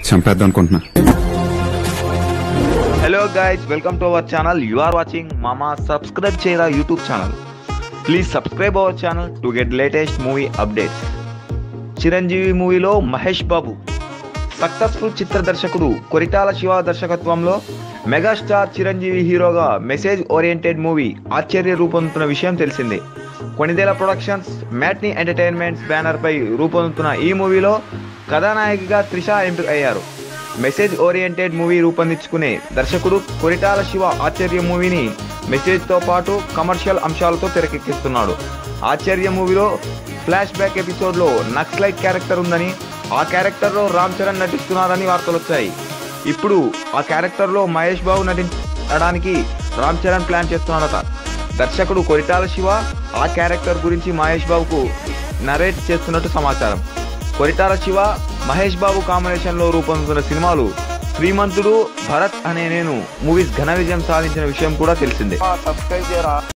చంపేద్దాం అనుకుంటున్నా hello guys welcome to our channel you are watching మామా సబ్స్క్రైబ్ చేయరా YouTube channel please subscribe our channel to get latest movie updates Chiranjeevi మూవీలో మహేష్ బాబు successful చిత్ర దర్శకుడు కొరిటాల శివ దర్శకత్వంలో megastar Chiranjeevi హీరోగా మెసేజ్ ఓరియంటెడ్ మూవీ ఆశ్చర్య రూపొందుతున్న విషయం తెలిసిందే కొనిదేల ప్రొడక్షన్స్ మ్యాట్నీ ఎంటర్టైన్మెంట్స్ బ్యానర్పై రూపొందుతున్న ఈ మూవీలో కథానాయకిగా త్రిష ఎంపిక అయ్యారు మెసేజ్ ఓరియంటెడ్ మూవీ రూపొందించుకునే దర్శకుడు కొరిటాల శివ ఆశ్చర్య మూవీని మెసేజ్తో పాటు కమర్షియల్ అంశాలతో తెరకెక్కిస్తున్నాడు ఆశ్చర్య మూవీలో ఫ్లాష్ బ్యాక్ ఎపిసోడ్లో నక్సలైట్ క్యారెక్టర్ ఉందని ఆ క్యారెక్టర్లో రామ్ చరణ్ నటిస్తున్నారని వార్తలు వచ్చాయి ఇప్పుడు ఆ క్యారెక్టర్లో మహేష్ బాబు నటించడానికి రామ్ చరణ్ ప్లాన్ చేస్తున్నాడట దర్శకుడు కొరిటాల శివ ఆ క్యారెక్టర్ గురించి మహేష్ బాబుకు నరేట్ చేస్తున్నట్టు సమాచారం కొరిటాల శివ మహేష్ బాబు కాంబినేషన్లో రూపొందుతున్న సినిమాలు శ్రీమంతుడు భరత్ అనే నేను మూవీస్ ఘన విజయం సాధించిన విషయం కూడా తెలిసిందే సబ్స్క్రైబ్ చేయరా